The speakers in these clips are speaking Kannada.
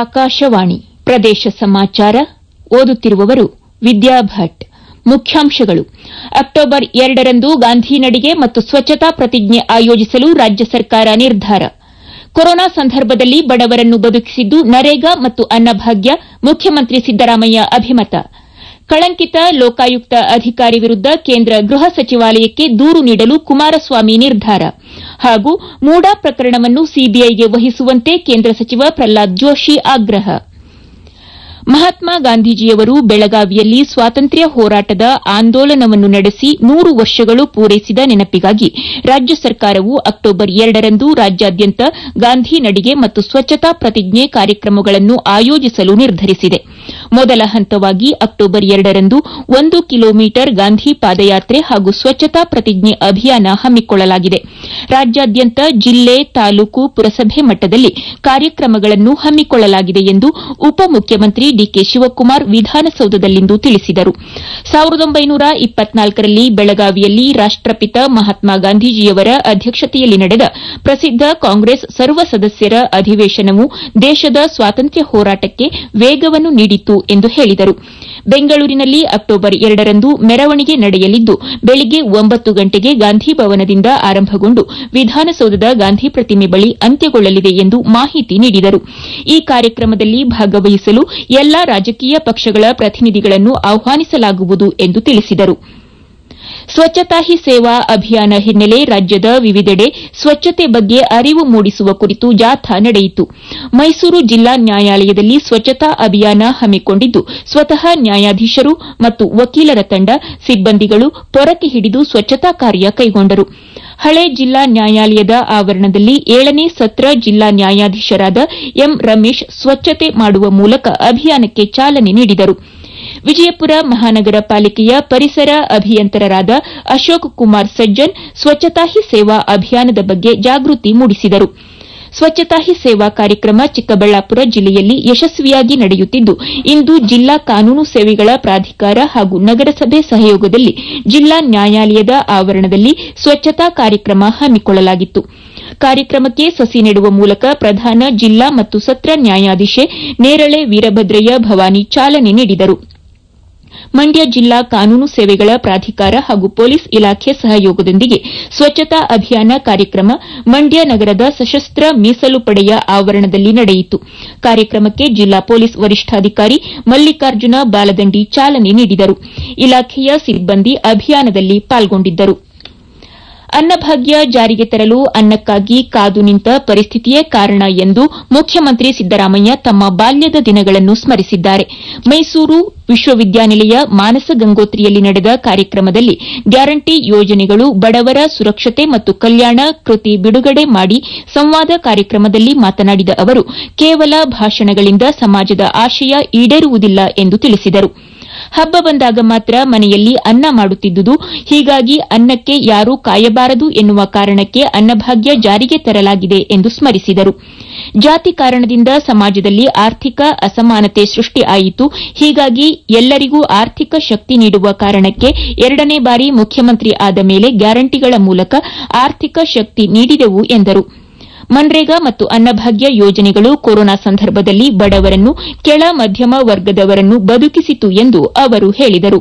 ಆಕಾಶವಾಣಿ ಪ್ರದೇಶ ಸಮಾಚಾರ ಓದುತ್ತಿರುವವರು ವಿದ್ಯಾ ಭಟ್ ಮುಖ್ಯಾಂಶಗಳು ಅಕ್ಟೋಬರ್ ಎರಡರಂದು ಗಾಂಧಿ ನಡಿಗೆ ಮತ್ತು ಸ್ವಚ್ಛತಾ ಪ್ರತಿಜ್ಞೆ ಆಯೋಜಿಸಲು ರಾಜ್ಯ ಸರ್ಕಾರ ನಿರ್ಧಾರ ಕೊರೋನಾ ಸಂದರ್ಭದಲ್ಲಿ ಬಡವರನ್ನು ಬದುಕಿಸಿದ್ದು ನರೇಗಾ ಮತ್ತು ಅನ್ನಭಾಗ್ಯ ಮುಖ್ಯಮಂತ್ರಿ ಸಿದ್ದರಾಮಯ್ಯ ಅಭಿಮತ ಕಳಂಕಿತ ಲೋಕಾಯುಕ್ತ ಅಧಿಕಾರಿ ವಿರುದ್ದ ಕೇಂದ್ರ ಗೃಹ ಸಚಿವಾಲಯಕ್ಕೆ ದೂರು ನೀಡಲು ಕುಮಾರಸ್ವಾಮಿ ನಿರ್ಧಾರ ಹಾಗೂ ಮೂಡಾ ಪ್ರಕರಣವನ್ನು ಸಿಬಿಐಗೆ ವಹಿಸುವಂತೆ ಕೇಂದ್ರ ಸಚಿವ ಪ್ರಹ್ಲಾದ್ ಜೋಶಿ ಆಗ್ರಹ ಮಹಾತ್ಮ ಗಾಂಧೀಜಿಯವರು ಬೆಳಗಾವಿಯಲ್ಲಿ ಸ್ವಾತಂತ್ರ್ಯ ಹೋರಾಟದ ಆಂದೋಲನವನ್ನು ನಡೆಸಿ ನೂರು ವರ್ಷಗಳು ಪೂರೈಸಿದ ನೆನಪಿಗಾಗಿ ರಾಜ್ಯ ಸರ್ಕಾರವು ಅಕ್ಟೋಬರ್ ಎರಡರಂದು ರಾಜ್ಯಾದ್ಯಂತ ಗಾಂಧಿ ನಡಿಗೆ ಮತ್ತು ಸ್ವಚ್ಛತಾ ಪ್ರತಿಜ್ಞೆ ಕಾರ್ಯಕ್ರಮಗಳನ್ನು ಆಯೋಜಿಸಲು ನಿರ್ಧರಿಸಿದೆ ಮೊದಲ ಹಂತವಾಗಿ ಅಕ್ಟೋಬರ್ ಎರಡರಂದು ಒಂದು ಕಿಲೋಮೀಟರ್ ಗಾಂಧಿ ಪಾದಯಾತ್ರೆ ಹಾಗೂ ಸ್ವಚ್ಛತಾ ಪ್ರತಿಜ್ಞೆ ಅಭಿಯಾನ ಹಮ್ಮಿಕೊಳ್ಳಲಾಗಿದೆ ರಾಜ್ಯಾದ್ಯಂತ ಜಿಲ್ಲೆ ತಾಲೂಕು ಪುರಸಭೆ ಮಟ್ಟದಲ್ಲಿ ಕಾರ್ಯಕ್ರಮಗಳನ್ನು ಹಮ್ಮಿಕೊಳ್ಳಲಾಗಿದೆ ಎಂದು ಉಪಮುಖ್ಯಮಂತ್ರಿ ಡಿಕೆ ಶಿವಕುಮಾರ್ ವಿಧಾನಸೌಧದಲ್ಲಿಂದು ತಿಳಿಸಿದರು ರಲ್ಲಿ ಬೆಳಗಾವಿಯಲ್ಲಿ ರಾಷ್ಟಪಿತ ಮಹಾತ್ಮ ಗಾಂಧೀಜಿಯವರ ಅಧ್ಯಕ್ಷತೆಯಲ್ಲಿ ನಡೆದ ಪ್ರಸಿದ್ದ ಕಾಂಗ್ರೆಸ್ ಸರ್ವ ಸದಸ್ಯರ ಅಧಿವೇಶನವು ದೇಶದ ಸ್ವಾತಂತ್ರ್ಯ ಹೋರಾಟಕ್ಕೆ ವೇಗವನ್ನು ನೀಡಿತು ಎಂದು ಹೇಳಿದರು ಬೆಂಗಳೂರಿನಲ್ಲಿ ಅಕ್ಟೋಬರ್ ಎರಡರಂದು ಮೆರವಣಿಗೆ ನಡೆಯಲಿದ್ದು ಬೆಳಗ್ಗೆ ಒಂಬತ್ತು ಗಂಟೆಗೆ ಗಾಂಧಿ ಭವನದಿಂದ ಆರಂಭಗೊಂಡು ವಿಧಾನಸೌಧದ ಗಾಂಧಿ ಪ್ರತಿಮೆ ಬಳಿ ಅಂತ್ಯಗೊಳ್ಳಲಿದೆ ಎಂದು ಮಾಹಿತಿ ನೀಡಿದರು ಈ ಕಾರ್ಯಕ್ರಮದಲ್ಲಿ ಭಾಗವಹಿಸಲು ಎಲ್ಲಾ ರಾಜಕೀಯ ಪಕ್ಷಗಳ ಪ್ರತಿನಿಧಿಗಳನ್ನು ಆಹ್ವಾನಿಸಲಾಗುವುದು ಎಂದು ತಿಳಿಸಿದರು ಸ್ವಚ್ಛತಾ ಹಿ ಸೇವಾ ಅಭಿಯಾನ ಹಿನ್ನೆಲೆ ರಾಜ್ಯದ ವಿವಿಧೆಡೆ ಸ್ವಚ್ಛತೆ ಬಗ್ಗೆ ಅರಿವು ಮೂಡಿಸುವ ಕುರಿತು ಜಾಥಾ ನಡೆಯಿತು ಮೈಸೂರು ಜಿಲ್ಲಾ ನ್ಯಾಯಾಲಯದಲ್ಲಿ ಸ್ವಚ್ಛತಾ ಅಭಿಯಾನ ಹಮ್ಮಿಕೊಂಡಿದ್ದು ಸ್ವತಃ ನ್ಯಾಯಾಧೀಶರು ಮತ್ತು ವಕೀಲರ ತಂಡ ಸಿಬ್ಬಂದಿಗಳು ಪೊರಕೆ ಹಿಡಿದು ಸ್ವಚ್ಛತಾ ಕಾರ್ಯ ಕೈಗೊಂಡರು ಹಳೆ ಜಿಲ್ಲಾ ನ್ಯಾಯಾಲಯದ ಆವರಣದಲ್ಲಿ ಏಳನೇ ಸತ್ರ ಜಿಲ್ಲಾ ನ್ಯಾಯಾಧೀಶರಾದ ಎಂ ರಮೇಶ್ ಸ್ವಚ್ಛತೆ ಮಾಡುವ ಮೂಲಕ ಅಭಿಯಾನಕ್ಕೆ ಚಾಲನೆ ನೀಡಿದರು ವಿಜಯಪುರ ಮಹಾನಗರ ಪಾಲಿಕೆಯ ಪರಿಸರ ಅಭಿಯಂತರರಾದ ಅಶೋಕ್ ಕುಮಾರ್ ಸಜ್ಜನ್ ಸ್ವಚ್ಛತಾ ಹಿ ಸೇವಾ ಅಭಿಯಾನದ ಬಗ್ಗೆ ಜಾಗೃತಿ ಮೂಡಿಸಿದರು ಸ್ವಚ್ಛತಾ ಹಿ ಸೇವಾ ಕಾರ್ಯಕ್ರಮ ಚಿಕ್ಕಬಳ್ಳಾಪುರ ಜಿಲ್ಲೆಯಲ್ಲಿ ಯಶಸ್ವಿಯಾಗಿ ನಡೆಯುತ್ತಿದ್ದು ಇಂದು ಜಿಲ್ಲಾ ಕಾನೂನು ಸೇವೆಗಳ ಪ್ರಾಧಿಕಾರ ಹಾಗೂ ನಗರಸಭೆ ಸಹಯೋಗದಲ್ಲಿ ಜಿಲ್ಲಾ ನ್ಯಾಯಾಲಯದ ಆವರಣದಲ್ಲಿ ಸ್ವಚ್ಛತಾ ಕಾರ್ಯಕ್ರಮ ಹಮ್ಮಿಕೊಳ್ಳಲಾಗಿತ್ತು ಕಾರ್ಯಕ್ರಮಕ್ಕೆ ಸಸಿ ನೆಡುವ ಮೂಲಕ ಪ್ರಧಾನ ಜಿಲ್ಲಾ ಮತ್ತು ಸತ್ರ ನ್ಯಾಯಾಧೀಶೆ ನೇರಳೆ ವೀರಭದ್ರಯ್ಯ ಭವಾನಿ ಚಾಲನೆ ನೀಡಿದರು ಮಂಡ್ಯ ಜಿಲ್ಲಾ ಕಾನೂನು ಸೇವೆಗಳ ಪ್ರಾಧಿಕಾರ ಹಾಗೂ ಪೊಲೀಸ್ ಇಲಾಖೆ ಸಹಯೋಗದೊಂದಿಗೆ ಸ್ವಚ್ಛತಾ ಅಭಿಯಾನ ಕಾರ್ಯಕ್ರಮ ಮಂಡ್ಯ ನಗರದ ಸಶಸ್ತ್ರ ಮೀಸಲು ಪಡೆಯ ಆವರಣದಲ್ಲಿ ನಡೆಯಿತು ಕಾರ್ಯಕ್ರಮಕ್ಕೆ ಜಿಲ್ಲಾ ಪೊಲೀಸ್ ವರಿಷ್ಠಾಧಿಕಾರಿ ಮಲ್ಲಿಕಾರ್ಜುನ ಬಾಲದಂಡಿ ಚಾಲನೆ ನೀಡಿದರು ಇಲಾಖೆಯ ಸಿಬ್ಬಂದಿ ಅಭಿಯಾನದಲ್ಲಿ ಪಾಲ್ಗೊಂಡಿದ್ದರು ಅನ್ನಭಾಗ್ಯ ಜಾರಿಗೆ ತರಲು ಅನ್ನಕ್ಕಾಗಿ ಕಾದು ನಿಂತ ಪರಿಸ್ಥಿತಿಯೇ ಕಾರಣ ಎಂದು ಮುಖ್ಯಮಂತ್ರಿ ಸಿದ್ದರಾಮಯ್ಯ ತಮ್ಮ ಬಾಲ್ಯದ ದಿನಗಳನ್ನು ಸ್ಮರಿಸಿದ್ದಾರೆ ಮೈಸೂರು ವಿಶ್ವವಿದ್ಯಾನಿಲಯ ಮಾನಸ ಗಂಗೋತ್ರಿಯಲ್ಲಿ ನಡೆದ ಕಾರ್ಯಕ್ರಮದಲ್ಲಿ ಗ್ಯಾರಂಟಿ ಯೋಜನೆಗಳು ಬಡವರ ಸುರಕ್ಷತೆ ಮತ್ತು ಕಲ್ಯಾಣ ಕೃತಿ ಬಿಡುಗಡೆ ಮಾಡಿ ಸಂವಾದ ಕಾರ್ಯಕ್ರಮದಲ್ಲಿ ಮಾತನಾಡಿದ ಅವರು ಕೇವಲ ಭಾಷಣಗಳಿಂದ ಸಮಾಜದ ಆಶಯ ಈಡೇರುವುದಿಲ್ಲ ಎಂದು ತಿಳಿಸಿದರು ಹಬ್ಬ ಬಂದಾಗ ಮಾತ್ರ ಮನೆಯಲ್ಲಿ ಅನ್ನ ಮಾಡುತ್ತಿದ್ದುದು ಹೀಗಾಗಿ ಅನ್ನಕ್ಕೆ ಯಾರೂ ಕಾಯಬಾರದು ಎನ್ನುವ ಕಾರಣಕ್ಕೆ ಅನ್ನಭಾಗ್ಯ ಜಾರಿಗೆ ತರಲಾಗಿದೆ ಎಂದು ಸ್ಮರಿಸಿದರು ಜಾತಿ ಕಾರಣದಿಂದ ಸಮಾಜದಲ್ಲಿ ಆರ್ಥಿಕ ಅಸಮಾನತೆ ಸೃಷ್ಟಿ ಆಯಿತು ಹೀಗಾಗಿ ಎಲ್ಲರಿಗೂ ಆರ್ಥಿಕ ಶಕ್ತಿ ನೀಡುವ ಕಾರಣಕ್ಕೆ ಎರಡನೇ ಬಾರಿ ಮುಖ್ಯಮಂತ್ರಿ ಆದ ಮೇಲೆ ಗ್ಯಾರಂಟಿಗಳ ಮೂಲಕ ಆರ್ಥಿಕ ಶಕ್ತಿ ನೀಡಿದೆವು ಎಂದರು ಮನ್ರೇಗಾ ಮತ್ತು ಅನ್ನಭಾಗ್ಯ ಯೋಜನೆಗಳು ಕೊರೋನಾ ಸಂದರ್ಭದಲ್ಲಿ ಬಡವರನ್ನು ಕೆಳ ಮಧ್ಯಮ ವರ್ಗದವರನ್ನು ಬದುಕಿಸಿತು ಎಂದು ಅವರು ಹೇಳಿದರು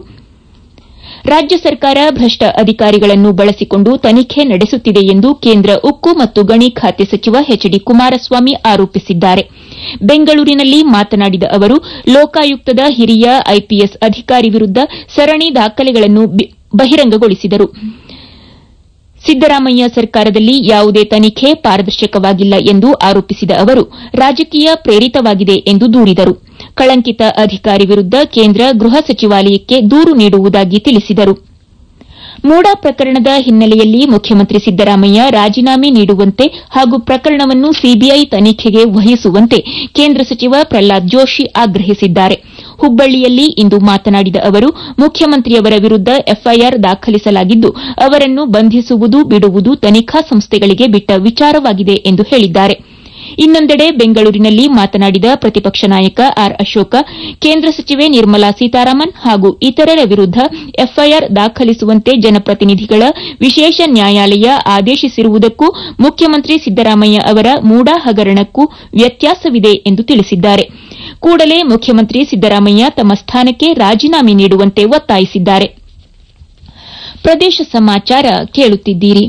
ರಾಜ್ಯ ಸರ್ಕಾರ ಭ್ರಷ್ಟ ಅಧಿಕಾರಿಗಳನ್ನು ಬಳಸಿಕೊಂಡು ತನಿಖೆ ನಡೆಸುತ್ತಿದೆ ಎಂದು ಕೇಂದ್ರ ಉಕ್ಕು ಮತ್ತು ಗಣಿ ಖಾತೆ ಸಚಿವ ಎಚ್ ಡಿ ಕುಮಾರಸ್ವಾಮಿ ಆರೋಪಿಸಿದ್ದಾರೆ ಬೆಂಗಳೂರಿನಲ್ಲಿ ಮಾತನಾಡಿದ ಅವರು ಲೋಕಾಯುಕ್ತದ ಹಿರಿಯ ಐಪಿಎಸ್ ಅಧಿಕಾರಿ ವಿರುದ್ದ ಸರಣಿ ದಾಖಲೆಗಳನ್ನು ಬಹಿರಂಗಗೊಳಿಸಿದರು ಸಿದ್ದರಾಮಯ್ಯ ಸರ್ಕಾರದಲ್ಲಿ ಯಾವುದೇ ತನಿಖೆ ಪಾರದರ್ಶಕವಾಗಿಲ್ಲ ಎಂದು ಆರೋಪಿಸಿದ ಅವರು ರಾಜಕೀಯ ಪ್ರೇರಿತವಾಗಿದೆ ಎಂದು ದೂರಿದರು ಕಳಂಕಿತ ಅಧಿಕಾರಿ ವಿರುದ್ದ ಕೇಂದ್ರ ಗೃಹ ಸಚಿವಾಲಯಕ್ಕೆ ದೂರು ನೀಡುವುದಾಗಿ ತಿಳಿಸಿದರು ಮೂಡಾ ಪ್ರಕರಣದ ಹಿನ್ನೆಲೆಯಲ್ಲಿ ಮುಖ್ಯಮಂತ್ರಿ ಸಿದ್ದರಾಮಯ್ಯ ರಾಜೀನಾಮೆ ನೀಡುವಂತೆ ಹಾಗೂ ಪ್ರಕರಣವನ್ನು ಸಿಬಿಐ ತನಿಖೆಗೆ ವಹಿಸುವಂತೆ ಕೇಂದ್ರ ಸಚಿವ ಪ್ರಹ್ಲಾದ್ ಜೋಶಿ ಆಗ್ರಹಿಸಿದ್ದಾರೆ ಹುಬ್ಬಳ್ಳಿಯಲ್ಲಿ ಇಂದು ಮಾತನಾಡಿದ ಅವರು ಮುಖ್ಯಮಂತ್ರಿಯವರ ವಿರುದ್ದ ಎಫ್ಐಆರ್ ದಾಖಲಿಸಲಾಗಿದ್ದು ಅವರನ್ನು ಬಂಧಿಸುವುದು ಬಿಡುವುದು ತನಿಖಾ ಸಂಸ್ಥೆಗಳಿಗೆ ಬಿಟ್ಟ ವಿಚಾರವಾಗಿದೆ ಎಂದು ಹೇಳಿದ್ದಾರೆ ಇನ್ನೊಂದೆಡೆ ಬೆಂಗಳೂರಿನಲ್ಲಿ ಮಾತನಾಡಿದ ಪ್ರತಿಪಕ್ಷ ನಾಯಕ ಆರ್ ಅಶೋಕ ಕೇಂದ್ರ ಸಚಿವೆ ನಿರ್ಮಲಾ ಸೀತಾರಾಮನ್ ಹಾಗೂ ಇತರರ ವಿರುದ್ದ ಎಫ್ಐಆರ್ ದಾಖಲಿಸುವಂತೆ ಜನಪ್ರತಿನಿಧಿಗಳ ವಿಶೇಷ ನ್ಯಾಯಾಲಯ ಆದೇಶಿಸಿರುವುದಕ್ಕೂ ಮುಖ್ಯಮಂತ್ರಿ ಸಿದ್ದರಾಮಯ್ಯ ಅವರ ಮೂಡಾ ಹಗರಣಕ್ಕೂ ವ್ಯತ್ಯಾಸವಿದೆ ಎಂದು ತಿಳಿಸಿದ್ದಾರೆ ಕೂಡಲೇ ಮುಖ್ಯಮಂತ್ರಿ ಸಿದ್ದರಾಮಯ್ಯ ತಮ್ಮ ಸ್ಥಾನಕ್ಕೆ ರಾಜೀನಾಮೆ ನೀಡುವಂತೆ ಒತ್ತಾಯಿಸಿದ್ದಾರೆ ಪ್ರದೇಶ ಸಮಾಚಾರ ಕೇಳುತ್ತಿದ್ದೀರಿ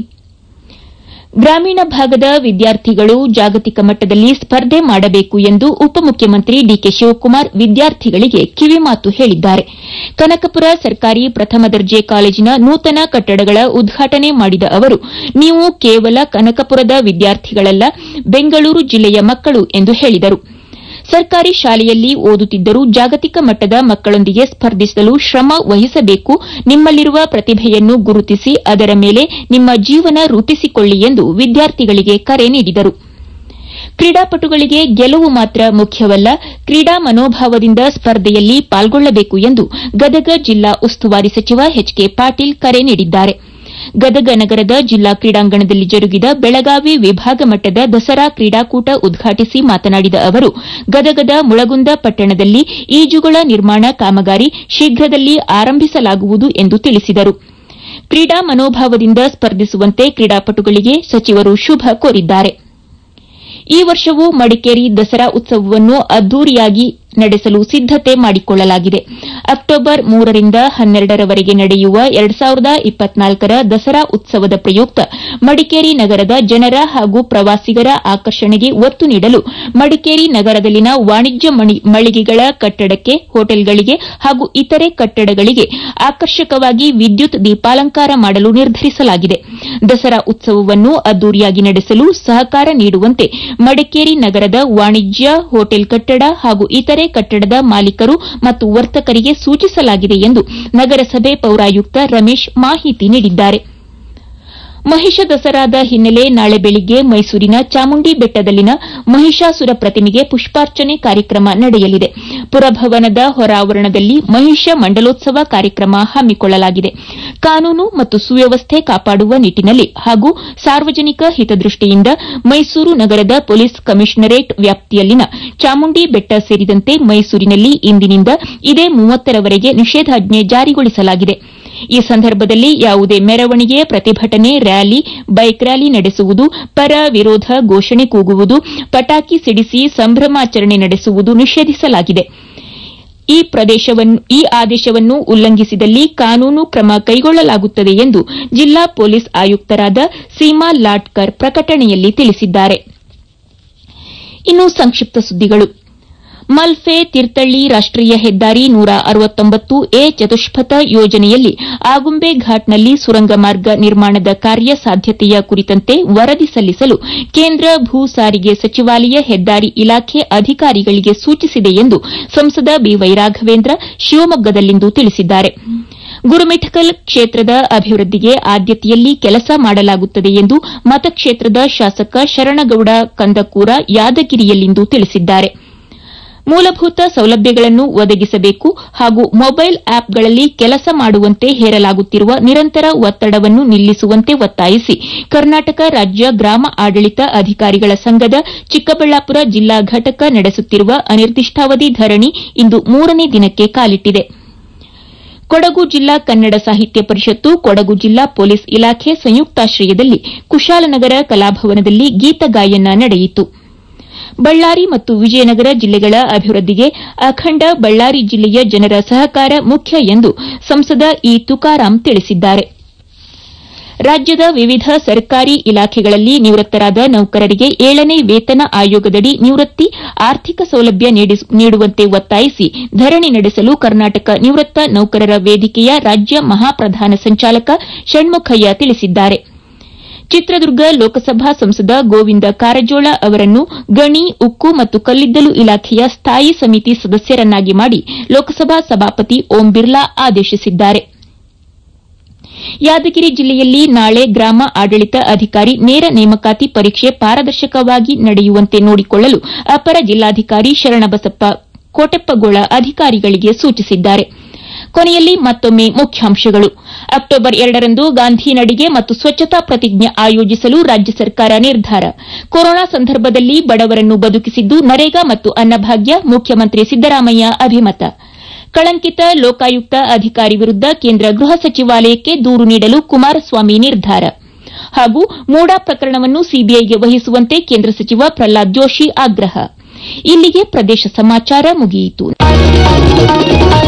ಗ್ರಾಮೀಣ ಭಾಗದ ವಿದ್ಯಾರ್ಥಿಗಳು ಜಾಗತಿಕ ಮಟ್ಟದಲ್ಲಿ ಸ್ಪರ್ಧೆ ಮಾಡಬೇಕು ಎಂದು ಉಪಮುಖ್ಯಮಂತ್ರಿ ಡಿಕೆ ಶಿವಕುಮಾರ್ ವಿದ್ಯಾರ್ಥಿಗಳಿಗೆ ಕಿವಿಮಾತು ಹೇಳಿದ್ದಾರೆ ಕನಕಪುರ ಸರ್ಕಾರಿ ಪ್ರಥಮ ದರ್ಜೆ ಕಾಲೇಜಿನ ನೂತನ ಕಟ್ಟಡಗಳ ಉದ್ಘಾಟನೆ ಮಾಡಿದ ಅವರು ನೀವು ಕೇವಲ ಕನಕಪುರದ ವಿದ್ಯಾರ್ಥಿಗಳಲ್ಲ ಬೆಂಗಳೂರು ಜಿಲ್ಲೆಯ ಮಕ್ಕಳು ಎಂದು ಹೇಳಿದರು ಸರ್ಕಾರಿ ಶಾಲೆಯಲ್ಲಿ ಓದುತ್ತಿದ್ದರೂ ಜಾಗತಿಕ ಮಟ್ಟದ ಮಕ್ಕಳೊಂದಿಗೆ ಸ್ಪರ್ಧಿಸಲು ಶ್ರಮ ವಹಿಸಬೇಕು ನಿಮ್ಮಲ್ಲಿರುವ ಪ್ರತಿಭೆಯನ್ನು ಗುರುತಿಸಿ ಅದರ ಮೇಲೆ ನಿಮ್ಮ ಜೀವನ ರೂಪಿಸಿಕೊಳ್ಳಿ ಎಂದು ವಿದ್ಯಾರ್ಥಿಗಳಿಗೆ ಕರೆ ನೀಡಿದರು ಕ್ರೀಡಾಪಟುಗಳಿಗೆ ಗೆಲುವು ಮಾತ್ರ ಮುಖ್ಯವಲ್ಲ ಕ್ರೀಡಾ ಮನೋಭಾವದಿಂದ ಸ್ಪರ್ಧೆಯಲ್ಲಿ ಪಾಲ್ಗೊಳ್ಳಬೇಕು ಎಂದು ಗದಗ ಜಿಲ್ಲಾ ಉಸ್ತುವಾರಿ ಸಚಿವ ಎಚ್ ಕೆ ಪಾಟೀಲ್ ಕರೆ ನೀಡಿದ್ದಾರೆ ಗದಗ ನಗರದ ಜಿಲ್ಲಾ ಕ್ರೀಡಾಂಗಣದಲ್ಲಿ ಜರುಗಿದ ಬೆಳಗಾವಿ ವಿಭಾಗ ಮಟ್ಟದ ದಸರಾ ಕ್ರೀಡಾಕೂಟ ಉದ್ಘಾಟಿಸಿ ಮಾತನಾಡಿದ ಅವರು ಗದಗದ ಮುಳಗುಂದ ಪಟ್ಟಣದಲ್ಲಿ ಈಜುಗಳ ನಿರ್ಮಾಣ ಕಾಮಗಾರಿ ಶೀಘ್ರದಲ್ಲಿ ಆರಂಭಿಸಲಾಗುವುದು ಎಂದು ತಿಳಿಸಿದರು ಕ್ರೀಡಾ ಮನೋಭಾವದಿಂದ ಸ್ಪರ್ಧಿಸುವಂತೆ ಕ್ರೀಡಾಪಟುಗಳಿಗೆ ಸಚಿವರು ಶುಭ ಕೋರಿದ್ದಾರೆ ಈ ವರ್ಷವೂ ಮಡಿಕೇರಿ ದಸರಾ ಉತ್ಸವವನ್ನು ಅದ್ದೂರಿಯಾಗಿ ನಡೆಸಲು ಸಿದ್ದತೆ ಮಾಡಿಕೊಳ್ಳಲಾಗಿದೆ ಅಕ್ಟೋಬರ್ ಮೂರರಿಂದ ಹನ್ನೆರಡರವರೆಗೆ ನಡೆಯುವ ಎರಡು ಸಾವಿರದ ಇಪ್ಪತ್ನಾಲ್ಕರ ದಸರಾ ಉತ್ಸವದ ಪ್ರಯುಕ್ತ ಮಡಿಕೇರಿ ನಗರದ ಜನರ ಹಾಗೂ ಪ್ರವಾಸಿಗರ ಆಕರ್ಷಣೆಗೆ ಒತ್ತು ನೀಡಲು ಮಡಿಕೇರಿ ನಗರದಲ್ಲಿನ ವಾಣಿಜ್ಯ ಮಳಿಗೆಗಳ ಕಟ್ಟಡಕ್ಕೆ ಹೋಟೆಲ್ಗಳಿಗೆ ಹಾಗೂ ಇತರೆ ಕಟ್ಟಡಗಳಿಗೆ ಆಕರ್ಷಕವಾಗಿ ವಿದ್ಯುತ್ ದೀಪಾಲಂಕಾರ ಮಾಡಲು ನಿರ್ಧರಿಸಲಾಗಿದೆ ದಸರಾ ಉತ್ಸವವನ್ನು ಅದ್ದೂರಿಯಾಗಿ ನಡೆಸಲು ಸಹಕಾರ ನೀಡುವಂತೆ ಮಡಿಕೇರಿ ನಗರದ ವಾಣಿಜ್ಯ ಹೋಟೆಲ್ ಕಟ್ಟಡ ಹಾಗೂ ಇತರೆ ಕಟ್ಟಡದ ಮಾಲೀಕರು ಮತ್ತು ವರ್ತಕರಿಗೆ ಸೂಚಿಸಲಾಗಿದೆ ಎಂದು ನಗರಸಭೆ ಪೌರಾಯುಕ್ತ ರಮೇಶ್ ಮಾಹಿತಿ ನೀಡಿದ್ದಾರೆ ಮಹಿಷ ದಸರಾದ ಹಿನ್ನೆಲೆ ನಾಳೆ ಬೆಳಿಗ್ಗೆ ಮೈಸೂರಿನ ಚಾಮುಂಡಿ ಬೆಟ್ಟದಲ್ಲಿನ ಮಹಿಷಾಸುರ ಪ್ರತಿಮೆಗೆ ಪುಷ್ಪಾರ್ಚನೆ ಕಾರ್ಯಕ್ರಮ ನಡೆಯಲಿದೆ ಪುರಭವನದ ಹೊರಾವರಣದಲ್ಲಿ ಮಹಿಷ ಮಂಡಲೋತ್ಸವ ಕಾರ್ಯಕ್ರಮ ಹಮ್ಮಿಕೊಳ್ಳಲಾಗಿದೆ ಕಾನೂನು ಮತ್ತು ಸುವ್ಯವಸ್ಥೆ ಕಾಪಾಡುವ ನಿಟ್ಟಿನಲ್ಲಿ ಹಾಗೂ ಸಾರ್ವಜನಿಕ ಹಿತದೃಷ್ಟಿಯಿಂದ ಮೈಸೂರು ನಗರದ ಪೊಲೀಸ್ ಕಮಿಷನರೇಟ್ ವ್ಯಾಪ್ತಿಯಲ್ಲಿನ ಚಾಮುಂಡಿ ಬೆಟ್ಟ ಸೇರಿದಂತೆ ಮೈಸೂರಿನಲ್ಲಿ ಇಂದಿನಿಂದ ಇದೇ ಮೂವತ್ತರವರೆಗೆ ನಿಷೇಧಾಜ್ಞೆ ಜಾರಿಗೊಳಿಸಲಾಗಿದೆ ಈ ಸಂದರ್ಭದಲ್ಲಿ ಯಾವುದೇ ಮೆರವಣಿಗೆ ಪ್ರತಿಭಟನೆ ರ್ಯಾಲಿ ಬೈಕ್ ರ್ಯಾಲಿ ನಡೆಸುವುದು ಪರ ವಿರೋಧ ಘೋಷಣೆ ಕೂಗುವುದು ಪಟಾಕಿ ಸಿಡಿಸಿ ಸಂಭ್ರಮಾಚರಣೆ ನಡೆಸುವುದು ನಿಷೇಧಿಸಲಾಗಿದೆ ಈ ಆದೇಶವನ್ನು ಉಲ್ಲಂಘಿಸಿದಲ್ಲಿ ಕಾನೂನು ಕ್ರಮ ಕೈಗೊಳ್ಳಲಾಗುತ್ತದೆ ಎಂದು ಜಿಲ್ಲಾ ಪೊಲೀಸ್ ಆಯುಕ್ತರಾದ ಸೀಮಾ ಲಾಟ್ಕರ್ ಪ್ರಕಟಣೆಯಲ್ಲಿ ತಿಳಿಸಿದ್ದಾರೆ ಇನ್ನು ಸಂಕ್ಷಿಪ್ತ ಸುದ್ದಿಗಳು ಮಲ್ಪೆ ತೀರ್ಥಳ್ಳಿ ರಾಷ್ಟೀಯ ಹೆದ್ದಾರಿ ನೂರ ಅರವತ್ತೊಂಬತ್ತು ಎ ಚತುಷ್ಪಥ ಯೋಜನೆಯಲ್ಲಿ ಆಗುಂಬೆ ಘಾಟ್ನಲ್ಲಿ ಸುರಂಗ ಮಾರ್ಗ ನಿರ್ಮಾಣದ ಕಾರ್ಯ ಸಾಧ್ಯತೆಯ ಕುರಿತಂತೆ ವರದಿ ಸಲ್ಲಿಸಲು ಕೇಂದ್ರ ಭೂ ಸಾರಿಗೆ ಸಚಿವಾಲಯ ಹೆದ್ದಾರಿ ಇಲಾಖೆ ಅಧಿಕಾರಿಗಳಿಗೆ ಸೂಚಿಸಿದೆ ಎಂದು ಸಂಸದ ಬಿವೈ ರಾಘವೇಂದ್ರ ಶಿವಮೊಗ್ಗದಲ್ಲಿಂದು ತಿಳಿಸಿದ್ದಾರೆ ಗುರುಮಿಠಕಲ್ ಕ್ಷೇತ್ರದ ಅಭಿವೃದ್ದಿಗೆ ಆದ್ಯತೆಯಲ್ಲಿ ಕೆಲಸ ಮಾಡಲಾಗುತ್ತದೆ ಎಂದು ಮತಕ್ಷೇತ್ರದ ಶಾಸಕ ಶರಣಗೌಡ ಕಂದಕೂರ ಯಾದಗಿರಿಯಲ್ಲಿಂದು ತಿಳಿಸಿದ್ದಾರೆ ಮೂಲಭೂತ ಸೌಲಭ್ಯಗಳನ್ನು ಒದಗಿಸಬೇಕು ಹಾಗೂ ಮೊಬೈಲ್ ಆಪ್ಗಳಲ್ಲಿ ಕೆಲಸ ಮಾಡುವಂತೆ ಹೇರಲಾಗುತ್ತಿರುವ ನಿರಂತರ ಒತ್ತಡವನ್ನು ನಿಲ್ಲಿಸುವಂತೆ ಒತ್ತಾಯಿಸಿ ಕರ್ನಾಟಕ ರಾಜ್ಯ ಗ್ರಾಮ ಆಡಳಿತ ಅಧಿಕಾರಿಗಳ ಸಂಘದ ಚಿಕ್ಕಬಳ್ಳಾಪುರ ಜಿಲ್ಲಾ ಘಟಕ ನಡೆಸುತ್ತಿರುವ ಅನಿರ್ದಿಷ್ಟಾವಧಿ ಧರಣಿ ಇಂದು ಮೂರನೇ ದಿನಕ್ಕೆ ಕಾಲಿಟ್ಟಿದೆ ಕೊಡಗು ಜಿಲ್ಲಾ ಕನ್ನಡ ಸಾಹಿತ್ಯ ಪರಿಷತ್ತು ಕೊಡಗು ಜಿಲ್ಲಾ ಪೊಲೀಸ್ ಇಲಾಖೆ ಸಂಯುಕ್ತಾಶ್ರಯದಲ್ಲಿ ಕುಶಾಲನಗರ ಕಲಾಭವನದಲ್ಲಿ ಗೀತಗಾಯನ ನಡೆಯಿತು ಬಳ್ಳಾರಿ ಮತ್ತು ವಿಜಯನಗರ ಜಿಲ್ಲೆಗಳ ಅಭಿವೃದ್ದಿಗೆ ಅಖಂಡ ಬಳ್ಳಾರಿ ಜಿಲ್ಲೆಯ ಜನರ ಸಹಕಾರ ಮುಖ್ಯ ಎಂದು ಸಂಸದ ಇ ತುಕಾರಾಂ ತಿಳಿಸಿದ್ದಾರೆ ರಾಜ್ಯದ ವಿವಿಧ ಸರ್ಕಾರಿ ಇಲಾಖೆಗಳಲ್ಲಿ ನಿವೃತ್ತರಾದ ನೌಕರರಿಗೆ ಏಳನೇ ವೇತನ ಆಯೋಗದಡಿ ನಿವೃತ್ತಿ ಆರ್ಥಿಕ ಸೌಲಭ್ಯ ನೀಡುವಂತೆ ಒತ್ತಾಯಿಸಿ ಧರಣಿ ನಡೆಸಲು ಕರ್ನಾಟಕ ನಿವೃತ್ತ ನೌಕರರ ವೇದಿಕೆಯ ರಾಜ್ಯ ಮಹಾಪ್ರಧಾನ ಸಂಚಾಲಕ ಷಣ್ಮುಖಯ್ಯ ತಿಳಿಸಿದ್ದಾರೆ ಚಿತ್ರದುರ್ಗ ಲೋಕಸಭಾ ಸಂಸದ ಗೋವಿಂದ ಕಾರಜೋಳ ಅವರನ್ನು ಗಣಿ ಉಕ್ಕು ಮತ್ತು ಕಲ್ಲಿದ್ದಲು ಇಲಾಖೆಯ ಸ್ಥಾಯಿ ಸಮಿತಿ ಸದಸ್ಯರನ್ನಾಗಿ ಮಾಡಿ ಲೋಕಸಭಾ ಸಭಾಪತಿ ಓಂ ಬಿರ್ಲಾ ಆದೇಶಿಸಿದ್ದಾರೆ ಯಾದಗಿರಿ ಜಿಲ್ಲೆಯಲ್ಲಿ ನಾಳೆ ಗ್ರಾಮ ಆಡಳಿತ ಅಧಿಕಾರಿ ನೇರ ನೇಮಕಾತಿ ಪರೀಕ್ಷೆ ಪಾರದರ್ಶಕವಾಗಿ ನಡೆಯುವಂತೆ ನೋಡಿಕೊಳ್ಳಲು ಅಪರ ಜಿಲ್ಲಾಧಿಕಾರಿ ಶರಣಬಸಪ್ಪ ಕೋಟೆಪ್ಪಗೋಳ ಅಧಿಕಾರಿಗಳಿಗೆ ಸೂಚಿಸಿದ್ದಾರೆ ಕೊನೆಯಲ್ಲಿ ಮತ್ತೊಮ್ಮೆ ಮುಖ್ಯಾಂಶಗಳು ಅಕ್ಟೋಬರ್ ಎರಡರಂದು ಗಾಂಧಿ ನಡಿಗೆ ಮತ್ತು ಸ್ವಚ್ಛತಾ ಪ್ರತಿಜ್ಞೆ ಆಯೋಜಿಸಲು ರಾಜ್ಯ ಸರ್ಕಾರ ನಿರ್ಧಾರ ಕೊರೋನಾ ಸಂದರ್ಭದಲ್ಲಿ ಬಡವರನ್ನು ಬದುಕಿಸಿದ್ದು ನರೇಗಾ ಮತ್ತು ಅನ್ನಭಾಗ್ಯ ಮುಖ್ಯಮಂತ್ರಿ ಸಿದ್ದರಾಮಯ್ಯ ಅಭಿಮತ ಕಳಂಕಿತ ಲೋಕಾಯುಕ್ತ ಅಧಿಕಾರಿ ವಿರುದ್ದ ಕೇಂದ್ರ ಗೃಹ ಸಚಿವಾಲಯಕ್ಕೆ ದೂರು ನೀಡಲು ಕುಮಾರಸ್ವಾಮಿ ನಿರ್ಧಾರ ಹಾಗೂ ಮೂಡಾ ಪ್ರಕರಣವನ್ನು ಸಿಬಿಐಗೆ ವಹಿಸುವಂತೆ ಕೇಂದ್ರ ಸಚಿವ ಪ್ರಹ್ಲಾದ್ ಜೋಶಿ ಆಗ್ರಹ ಇಲ್ಲಿಗೆ ಪ್ರದೇಶ ಸಮಾಚಾರ ಮುಗಿಯಿತು